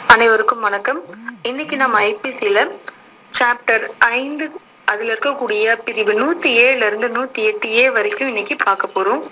அனைவருக்கும் வணக்கம் இன்னைக்கு நம்ம ஐபிசில சாப்டர் ஐந்து அதுல இருக்கக்கூடிய பிரிவு நூத்தி ஏழுல இருந்து நூத்தி எட்டு ஏ வரைக்கும் இன்னைக்கு பார்க்க போறோம்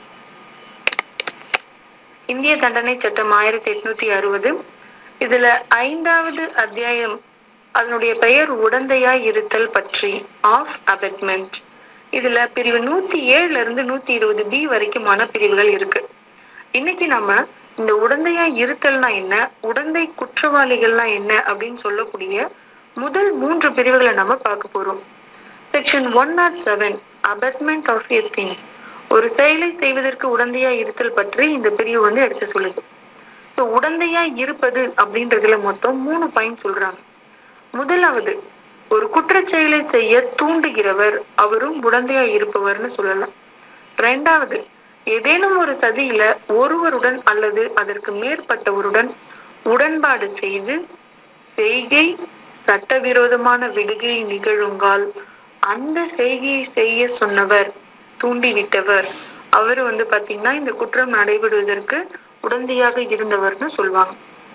இந்திய தண்டனை சட்டம் ஆயிரத்தி எட்நூத்தி அறுபது இதுல ஐந்தாவது அத்தியாயம் அதனுடைய பெயர் உடந்தையாய் இருத்தல் பற்றி ஆஃப் அபெட்மெண்ட் இதுல பிரிவு நூத்தி ஏழுல இருந்து நூத்தி இருபது பி வரைக்குமான பிரிவுகள் இருக்கு இன்னைக்கு நம்ம இந்த உடந்தையா இருத்தல்னா என்ன உடந்தை குற்றவாளிகள்னா என்ன அப்படின்னு சொல்லக்கூடிய முதல் மூன்று பிரிவுகளை நம்ம பார்க்க போறோம் section one not seven abetment of a thing ஒரு செயலை செய்வதற்கு உடந்தையா இருத்தல் பற்றி இந்த பிரிவு வந்து எடுத்து சொல்லுது ஸோ உடந்தையா இருப்பது அப்படின்றதுல மொத்தம் மூணு பாயிண்ட் சொல்றாங்க முதலாவது ஒரு குற்றச் செயலை செய்ய தூண்டுகிறவர் அவரும் உடந்தையா இருப்பவர்னு சொல்லலாம் ரெண்டாவது ஏதேனும் ஒரு சதியில ஒருவருடன் அல்லது அதற்கு மேற்பட்டவருடன் உடன்பாடு செய்து செய்கை சட்டவிரோதமான விடுகை நிகழுங்கால் அந்த செய்கையை செய்ய சொன்னவர் தூண்டிவிட்டவர் அவர் வந்து பாத்தீங்கன்னா இந்த குற்றம் நடைபெறுவதற்கு உடந்தையாக இருந்தவர்னு சொல்லுவாங்க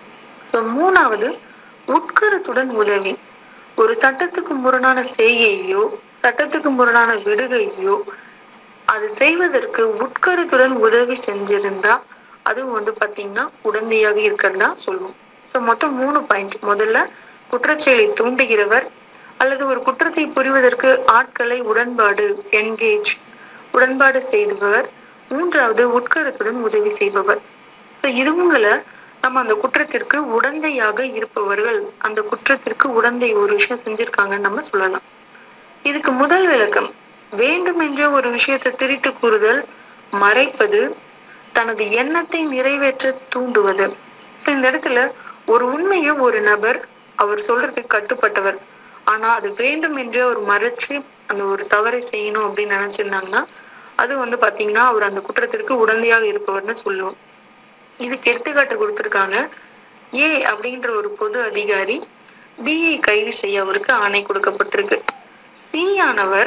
மூணாவது உட்கருத்துடன் உதவி ஒரு சட்டத்துக்கு முரணான செய்கையோ சட்டத்துக்கு முரணான விடுகையோ அது செய்வதற்கு உட்கருத்துடன் உதவி செஞ்சிருந்தா அதுவும் வந்து பாத்தீங்கன்னா உடந்தையாக இருக்கிறதா சொல்லுவோம் ஸோ மொத்தம் மூணு பாயிண்ட் முதல்ல குற்றச்செயலை தூண்டுகிறவர் அல்லது ஒரு குற்றத்தை புரிவதற்கு ஆட்களை உடன்பாடு என்கேஜ் உடன்பாடு செய்பவர் மூன்றாவது உட்கருத்துடன் உதவி செய்பவர் ஸோ இதுங்களை நம்ம அந்த குற்றத்திற்கு உடந்தையாக இருப்பவர்கள் அந்த குற்றத்திற்கு உடந்தை ஒரு விஷயம் செஞ்சிருக்காங்கன்னு நம்ம சொல்லலாம் இதுக்கு முதல் விளக்கம் வேண்டுமென்றே ஒரு விஷயத்தை திரித்து கூறுதல் மறைப்பது தனது எண்ணத்தை நிறைவேற்ற தூண்டுவது இந்த இடத்துல ஒரு உண்மையை ஒரு நபர் அவர் சொல்றதுக்கு கட்டுப்பட்டவர் ஆனா அது வேண்டும் என்றே ஒரு மறைச்சு அந்த ஒரு தவறை செய்யணும் அப்படின்னு நினைச்சிருந்தாங்கன்னா அது வந்து பாத்தீங்கன்னா அவர் அந்த குற்றத்திற்கு உடந்தையாக இருப்பவர்னு சொல்லுவோம் இதுக்கு எடுத்துக்காட்டு கொடுத்திருக்காங்க ஏ அப்படின்ற ஒரு பொது அதிகாரி பிஐ கைது செய்ய அவருக்கு ஆணை கொடுக்கப்பட்டிருக்கு சி ஆனவர்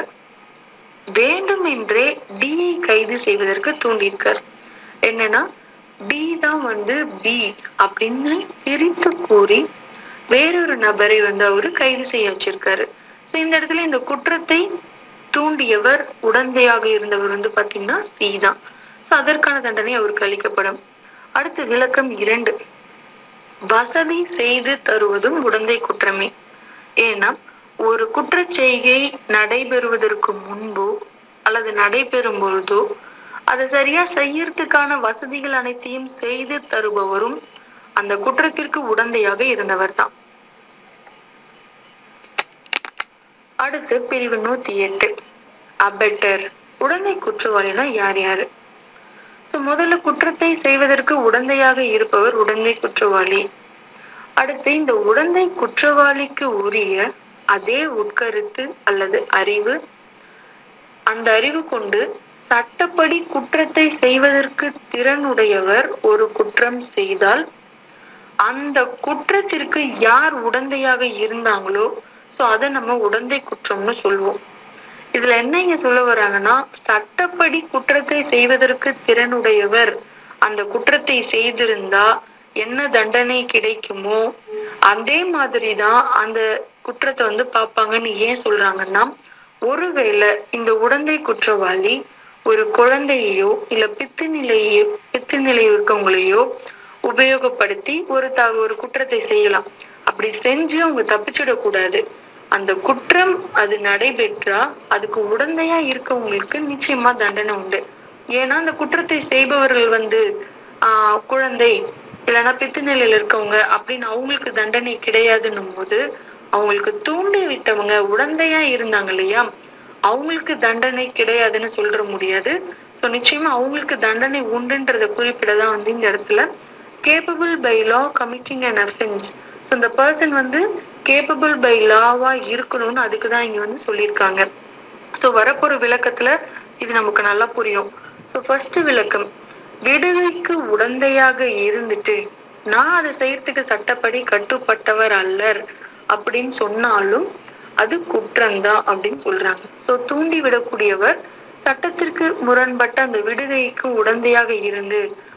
வேண்டுமென்றே டிஐ கைது செய்வதற்கு தூண்டியிருக்கார் என்னன்னா டி தான் வந்து பி அப்படின்னு பிரித்து கூறி வேறொரு நபரை வந்து அவரு கைது செய்ய வச்சிருக்காரு ஸோ இந்த இடத்துல இந்த குற்றத்தை தூண்டியவர் உடந்தையாக இருந்தவர் வந்து பாத்தீங்கன்னா சி தான் ஸோ அதற்கான தண்டனை அவருக்கு அளிக்கப்படும் அடுத்து விளக்கம் இரண்டு வசதி செய்து தருவதும் உடந்தை குற்றமே ஏன்னா ஒரு குற்றச் செய்கை நடைபெறுவதற்கு முன்போ அல்லது நடைபெறும் பொழுதோ அதை சரியா செய்யறதுக்கான வசதிகள் அனைத்தையும் செய்து தருபவரும் அந்த குற்றத்திற்கு உடந்தையாக இருந்தவர் தான் அடுத்து பிரிவு நூத்தி எட்டு அபெட்டர் உடந்தை குற்றவாளினா யார் யாரு சோ முதல்ல குற்றத்தை செய்வதற்கு உடந்தையாக இருப்பவர் உடந்தை குற்றவாளி அடுத்து இந்த உடந்தை குற்றவாளிக்கு உரிய அதே உட்கருத்து அல்லது அறிவு அந்த அறிவு கொண்டு சட்டப்படி குற்றத்தை செய்வதற்கு திறனுடையவர் ஒரு குற்றம் செய்தால் அந்த குற்றத்திற்கு யார் உடந்தையாக இருந்தாங்களோ சோ அதை நம்ம உடந்தை குற்றம்னு சொல்லுவோம் இதுல என்ன இங்க சொல்ல வராங்கன்னா சட்டப்படி குற்றத்தை செய்வதற்கு திறனுடையவர் அந்த குற்றத்தை செய்திருந்தா என்ன தண்டனை கிடைக்குமோ அதே மாதிரிதான் அந்த குற்றத்தை வந்து பார்ப்பாங்கன்னு ஏன் சொல்றாங்கன்னா ஒருவேளை இந்த உடந்தை குற்றவாளி ஒரு குழந்தையோ இல்ல பித்து நிலையோ பித்து நிலையில் இருக்கவங்களையோ உபயோகப்படுத்தி ஒரு த ஒரு குற்றத்தை செய்யலாம் அப்படி செஞ்சு அவங்க தப்பிச்சிடக்கூடாது அந்த குற்றம் அது நடைபெற்றா அதுக்கு உடந்தையா இருக்கவங்களுக்கு நிச்சயமா தண்டனை உண்டு ஏன்னா அந்த குற்றத்தை செய்பவர்கள் வந்து ஆஹ் குழந்தை இல்லைன்னா பித்து நிலையில இருக்கவங்க அப்படின்னு அவங்களுக்கு தண்டனை கிடையாதுன்னும் போது அவங்களுக்கு தூண்டி விட்டவங்க உடந்தையா இருந்தாங்க இல்லையா அவங்களுக்கு தண்டனை கிடையாதுன்னு சொல்ற முடியாது ஸோ நிச்சயமா அவங்களுக்கு தண்டனை உண்டுன்றத குறிப்பிடதான் வந்து இந்த இடத்துல capable by law committing and offence so இந்த பர்சன் வந்து கேப்பபிள் பை லாவா இருக்கணும்னு அதுக்கு தான் இங்க வந்து சொல்லியிருக்காங்க ஸோ வரப்போற விளக்கத்துல இது நமக்கு நல்லா புரியும் ஸோ ஃபர்ஸ்ட் விளக்கம் விடுதலைக்கு உடந்தையாக இருந்துட்டு நான் அதை செய்யறதுக்கு சட்டப்படி கட்டுப்பட்டவர் அல்லர் அப்படின்னு சொன்னாலும் அது குற்றம்தான் அப்படின்னு சொல்றாங்க ஸோ தூண்டி விடக்கூடியவர் சட்டத்திற்கு முரண்பட்ட அந்த விடுகைக்கு உடந்தையாக இருந்து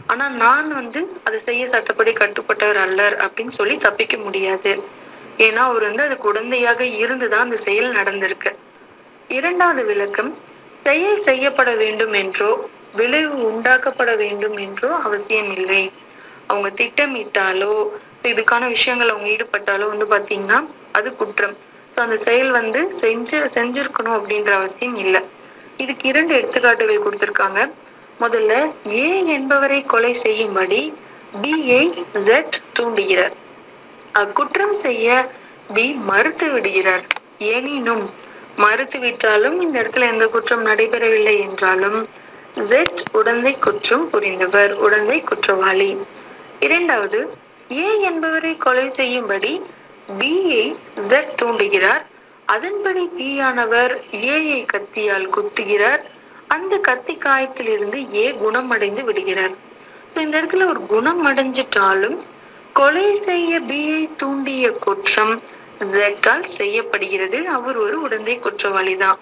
ஆனா நான் வந்து அதை செய்ய சட்டப்படி கட்டுப்பட்டவர் அல்லர் அப்படின்னு சொல்லி தப்பிக்க முடியாது ஏன்னா அவர் வந்து அதுக்கு உடந்தையாக இருந்துதான் அந்த செயல் நடந்திருக்கு இரண்டாவது விளக்கம் செயல் செய்யப்பட வேண்டும் என்றோ விளைவு உண்டாக்கப்பட வேண்டும் என்றோ அவசியம் இல்லை அவங்க திட்டமிட்டாலோ இதுக்கான விஷயங்கள் அவங்க ஈடுபட்டாலோ வந்து பாத்தீங்கன்னா அது குற்றம் சோ அந்த செயல் வந்து செஞ்சு செஞ்சிருக்கணும் அப்படின்ற அவசியம் இல்லை இதுக்கு இரண்டு எடுத்துக்காட்டுகள் கொடுத்திருக்காங்க முதல்ல ஏ என்பவரை கொலை செய்யும்படி பி ஐ ஜெட் தூண்டுகிறார் அக்குற்றம் செய்ய பி மறுத்து விடுகிறார் எனினும் மறுத்து விட்டாலும் இந்த இடத்துல எந்த குற்றம் நடைபெறவில்லை என்றாலும் ஜெட் உடந்தை குற்றம் புரிந்தவர் உடந்தை குற்றவாளி இரண்டாவது ஏ என்பவரை கொலை செய்யும்படி பி ஐ ஜெட் தூண்டுகிறார் அதன்படி பி ஆனவர் ஏஐ கத்தியால் குத்துகிறார் அந்த கத்தி காயத்தில் இருந்து ஏ குணமடைந்து விடுகிறார் சோ இந்த இடத்துல ஒரு குணம் அடைஞ்சிட்டாலும் கொலை செய்ய பிஐ தூண்டிய குற்றம் ஜெட்டால் செய்யப்படுகிறது அவர் ஒரு உடந்தை குற்றவாளி தான்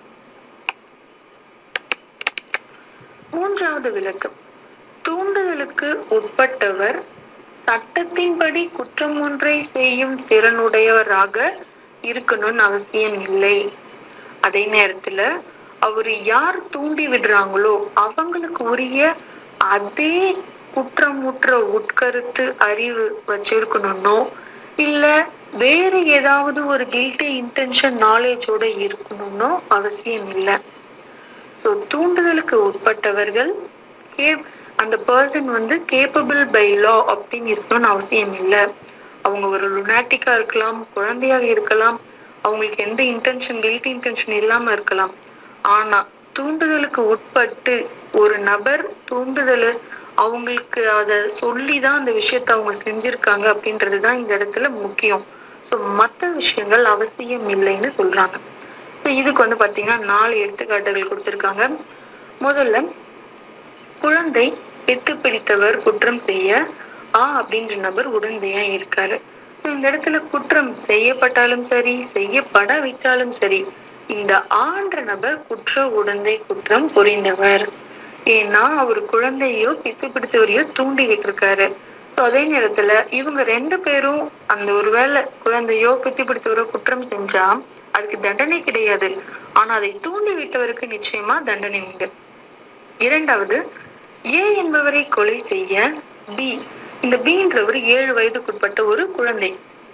மூன்றாவது விளக்கம் தூண்டுதலுக்கு உட்பட்டவர் சட்டத்தின்படி குற்றம் ஒன்றை செய்யும் திறனுடையவராக இருக்கணும்னு அவசியம் இல்லை அதே நேரத்துல அவரு யார் தூண்டி விடுறாங்களோ அவங்களுக்கு உரிய அதே குற்றமுற்ற உட்கருத்து அறிவு வச்சிருக்கணும்னோ இல்ல வேற ஏதாவது ஒரு கில்ட்டி இன்டென்ஷன் நாலேஜோட இருக்கணும்னோ அவசியம் இல்லை சோ தூண்டுதலுக்கு உட்பட்டவர்கள் அந்த பர்சன் வந்து கேப்பபிள் பை லா அப்படின்னு இருக்கணும்னு அவசியம் இல்லை அவங்க ஒரு லுனாட்டிக்கா இருக்கலாம் குழந்தையாக இருக்கலாம் அவங்களுக்கு எந்த இன்டென்ஷன் கில்ட்டி இன்டென்ஷன் இல்லாம இருக்கலாம் ஆனா தூண்டுதலுக்கு உட்பட்டு ஒரு நபர் தூண்டுதல் அவங்களுக்கு அத சொல்லிதான் அந்த விஷயத்த அவங்க செஞ்சிருக்காங்க அப்படின்றதுதான் இந்த இடத்துல முக்கியம் சோ மத்த விஷயங்கள் அவசியம் இல்லைன்னு சொல்றாங்க சோ இதுக்கு வந்து பாத்தீங்கன்னா நாலு எடுத்துக்காட்டுகள் கொடுத்திருக்காங்க முதல்ல குழந்தை எத்து பிடித்தவர் குற்றம் செய்ய ஆ அப்படின்ற நபர் உடந்தையா இருக்காரு சோ இந்த இடத்துல குற்றம் செய்யப்பட்டாலும் சரி செய்யப்படாவிட்டாலும் சரி இந்த ஆன்ற நபர் குற்ற உடந்தை குற்றம் புரிந்தவர் ஏன்னா அவர் குழந்தையோ பித்து பிடித்தவரையோ தூண்டி விட்டுருக்காரு சோ அதே நேரத்துல இவங்க ரெண்டு பேரும் அந்த ஒருவேளை குழந்தையோ பித்து பிடித்தவரோ குற்றம் செஞ்சா அதுக்கு தண்டனை கிடையாது ஆனா அதை தூண்டி விட்டவருக்கு நிச்சயமா தண்டனை உண்டு இரண்டாவது ஏ என்பவரை கொலை செய்ய பி இந்த பீன்றவர் ஏழு வயதுக்குட்பட்ட ஒரு குழந்தை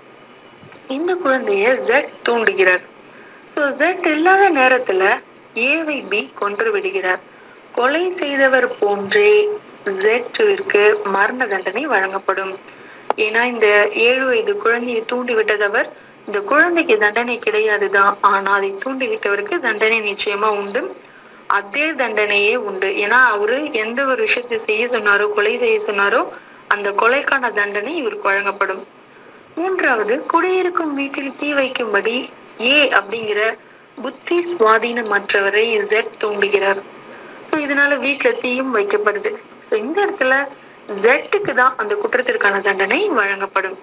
இந்த குழந்தைய ஜெட் தூண்டுகிறார் சோ ஜெட் இல்லாத நேரத்துல ஏவை பி கொன்று விடுகிறார் கொலை செய்தவர் போன்றே ஜெட்டிற்கு மரண தண்டனை வழங்கப்படும் ஏன்னா இந்த ஏழு வயது குழந்தையை தூண்டி விட்டதவர் இந்த குழந்தைக்கு தண்டனை கிடையாதுதான் ஆனா அதை தூண்டி விட்டவருக்கு தண்டனை நிச்சயமா உண்டு அதே தண்டனையே உண்டு ஏன்னா அவரு எந்த ஒரு விஷயத்தை செய்ய சொன்னாரோ கொலை செய்ய சொன்னாரோ அந்த கொலைக்கான தண்டனை இவருக்கு வழங்கப்படும் மூன்றாவது குடியிருக்கும் வீட்டில் தீ வைக்கும்படி ஏ அப்படிங்கிற புத்தி சுவாதீனமற்றவரை ஜெட் தூண்டுகிறார் சோ இதனால வீட்டுல தீயும் வைக்கப்படுது சோ இந்த இடத்துல ஜெட்டுக்கு தான் அந்த குற்றத்திற்கான தண்டனை வழங்கப்படும்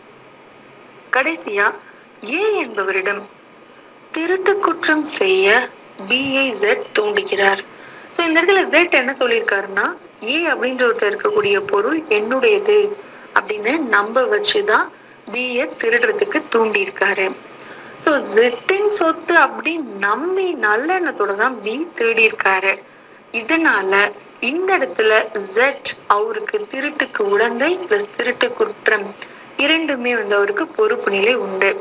கடைசியா ஏ என்பவரிடம் திருட்டு குற்றம் செய்ய பிஐ ஜெட் தூண்டுகிறார் சோ இந்த இடத்துல ஜெட் என்ன சொல்லியிருக்காருன்னா ஏ அப்படின்ற ஒருத்தர் இருக்கக்கூடிய பொருள் என்னுடையது அப்படின்னு நம்ப வச்சுதான் பிய திருடுறதுக்கு தூண்டி இருக்காரு சோ ஜெட்டின் சொத்து அப்படி நம்பி நல்ல எண்ணத்தோட தான் பி திருடி இருக்காரு இதனால இந்த இடத்துல ஜெட் அவருக்கு திருட்டுக்கு உடந்தை பிளஸ் திருட்டு குற்றம் இரண்டுமே வந்து அவருக்கு பொறுப்பு நிலை உண்டு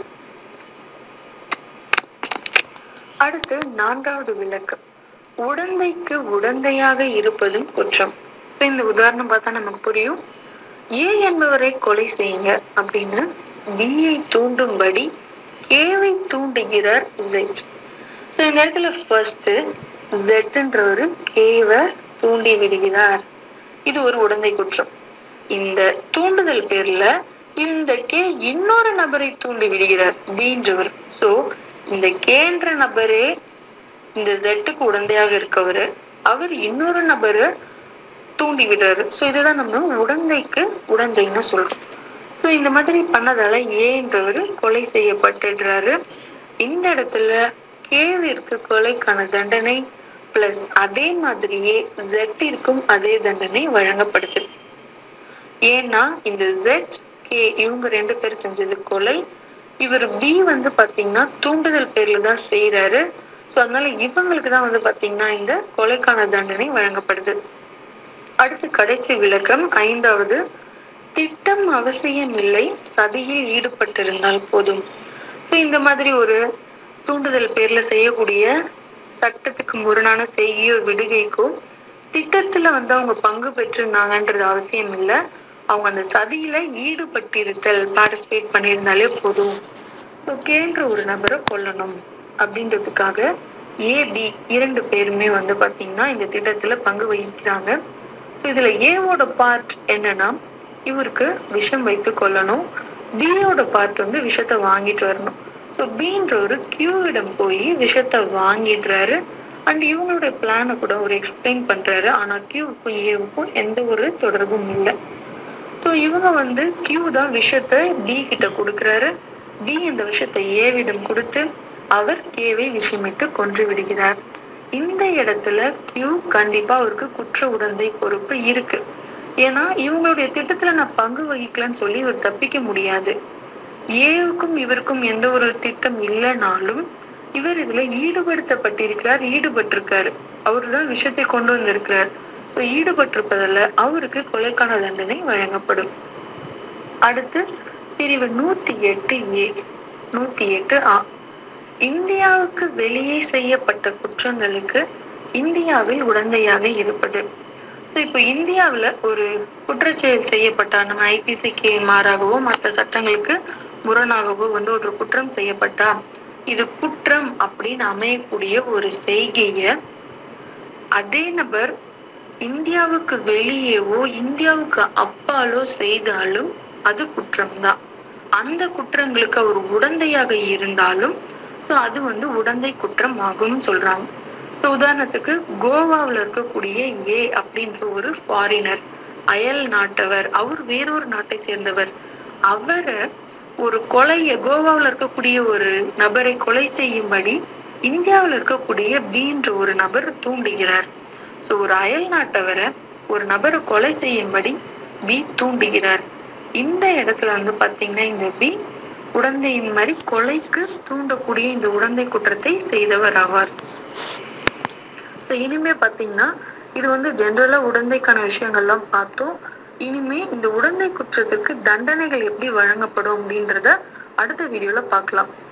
அடுத்து நான்காவது விளக்கம் உடந்தைக்கு உடந்தையாக இருப்பதும் குற்றம் So, இந்த உதாரணம் பார்த்தா நமக்கு புரியும் ஏ என்பவரை கொலை செய்யுங்க அப்படின்னு பியை தூண்டும்படி ஏவை தூண்டுகிறார் ஜெட் சோ இந்த இடத்துல ஃபர்ஸ்ட் ஜெட்ன்றவரு கேவை தூண்டி விடுகிறார் இது ஒரு உடந்தை குற்றம் இந்த தூண்டுதல் பேர்ல இந்த கே இன்னொரு நபரை தூண்டி விடுகிறார் பீன்றவர் சோ இந்த கேன்ற நபரே இந்த ஜெட்டுக்கு உடந்தையாக இருக்கவரு அவர் இன்னொரு நபரை தூண்டி விடுறாரு சோ இதுதான் நம்ம உடந்தைக்கு உடந்தைன்னு சொல்றோம் சோ இந்த மாதிரி பண்ணதால ஏன்றவரு கொலை செய்யப்பட்டுடுறாரு இந்த இடத்துல கேவிற்கு கொலைக்கான தண்டனை பிளஸ் அதே மாதிரியே ஜெட்டிற்கும் அதே தண்டனை வழங்கப்படுது ஏன்னா இந்த ஜெட் கே இவங்க ரெண்டு பேர் செஞ்சது கொலை இவர் பி வந்து பாத்தீங்கன்னா தூண்டுதல் பேர்ல தான் செய்யறாரு சோ அதனால இவங்களுக்கு தான் வந்து பாத்தீங்கன்னா இந்த கொலைக்கான தண்டனை வழங்கப்படுது அடுத்து கடைசி விளக்கம் ஐந்தாவது திட்டம் அவசியம் இல்லை சதியில் ஈடுபட்டிருந்தால் போதும் சோ இந்த மாதிரி ஒரு தூண்டுதல் பேர்ல செய்யக்கூடிய சட்டத்துக்கு முரணான செய்கையோ விடுகைக்கோ திட்டத்துல வந்து அவங்க பங்கு பெற்றிருந்தாங்கன்றது அவசியம் இல்ல அவங்க அந்த சதியில ஈடுபட்டிருத்தல் பார்ட்டிசிபேட் பண்ணியிருந்தாலே போதும் ஸோ கேன்ற ஒரு நபரை கொல்லணும் அப்படின்றதுக்காக ஏபி இரண்டு பேருமே வந்து பாத்தீங்கன்னா இந்த திட்டத்துல பங்கு வகிக்கிறாங்க ஸோ இதுல ஏவோட பார்ட் என்னன்னா இவருக்கு விஷம் வைத்து கொள்ளணும் பியோட பார்ட் வந்து விஷத்தை வாங்கிட்டு வரணும் ஸோ பீன்றவர் கியூவிடம் போய் விஷத்தை வாங்கிடுறாரு அண்ட் இவங்களுடைய பிளானை கூட அவர் எக்ஸ்பிளைன் பண்றாரு ஆனா கியூவுக்கும் ஏவுக்கும் எந்த ஒரு தொடர்பும் இல்லை ஸோ இவங்க வந்து கியூ தான் விஷத்தை டி கிட்ட கொடுக்குறாரு டி இந்த விஷயத்தை ஏவிடம் கொடுத்து அவர் கேவை விஷயமிட்டு கொன்று விடுகிறார் இந்த இடத்துல கியூ கண்டிப்பா அவருக்கு குற்ற உடந்தை பொறுப்பு இருக்கு ஏன்னா இவங்களுடைய திட்டத்துல நான் பங்கு வகிக்கலன்னு சொல்லி இவர் தப்பிக்க முடியாது ஏவுக்கும் இவருக்கும் எந்த ஒரு திட்டம் இல்லைனாலும் இவர் இதுல ஈடுபடுத்தப்பட்டிருக்கிறார் ஈடுபட்டிருக்காரு அவரு தான் விஷயத்தை கொண்டு வந்திருக்கிறார் சோ ஈடுபட்டிருப்பதில் அவருக்கு கொலைக்கான தண்டனை வழங்கப்படும் அடுத்து பிரிவு நூத்தி எட்டு ஏ நூத்தி எட்டு ஆ இந்தியாவுக்கு வெளியே செய்யப்பட்ட குற்றங்களுக்கு இந்தியாவில் உடந்தையாக இருப்பது ஸோ இப்போ இந்தியாவுல ஒரு குற்றச்செயல் செய்யப்பட்டா நம்ம ஐபிசிக்கு மாறாகவோ மற்ற சட்டங்களுக்கு முரணாகவோ வந்து ஒரு குற்றம் செய்யப்பட்டா இது குற்றம் அப்படின்னு அமையக்கூடிய ஒரு செய்கைய அதே நபர் இந்தியாவுக்கு வெளியேவோ இந்தியாவுக்கு அப்பாலோ செய்தாலும் அது குற்றம்தான் அந்த குற்றங்களுக்கு அவர் உடந்தையாக இருந்தாலும் சோ அது வந்து உடந்தை குற்றம் ஆகும்னு சொல்றாங்க சோ உதாரணத்துக்கு கோவாவுல இருக்கக்கூடிய ஏ அப்படின்ற ஒரு ஃபாரினர் அயல் நாட்டவர் அவர் வேறொரு நாட்டை சேர்ந்தவர் அவரை ஒரு கொலைய கோவாவுல இருக்கக்கூடிய ஒரு நபரை கொலை செய்யும்படி இந்தியாவுல இருக்கக்கூடிய பீன்ற ஒரு நபர் தூண்டுகிறார் சோ ஒரு அயல் நாட்டவரை ஒரு நபரை கொலை செய்யும்படி பி தூண்டுகிறார் இந்த இடத்துல வந்து பாத்தீங்கன்னா இந்த பி உடந்தையின் மாதிரி கொலைக்கு தூண்டக்கூடிய இந்த உடந்தை குற்றத்தை செய்தவர் ஆவார் சோ இனிமே பாத்தீங்கன்னா இது வந்து ஜென்ரலா உடந்தைக்கான விஷயங்கள்லாம் பார்த்தோம் இனிமே இந்த உடந்தை குற்றத்துக்கு தண்டனைகள் எப்படி வழங்கப்படும் அப்படின்றத அடுத்த வீடியோல பார்க்கலாம்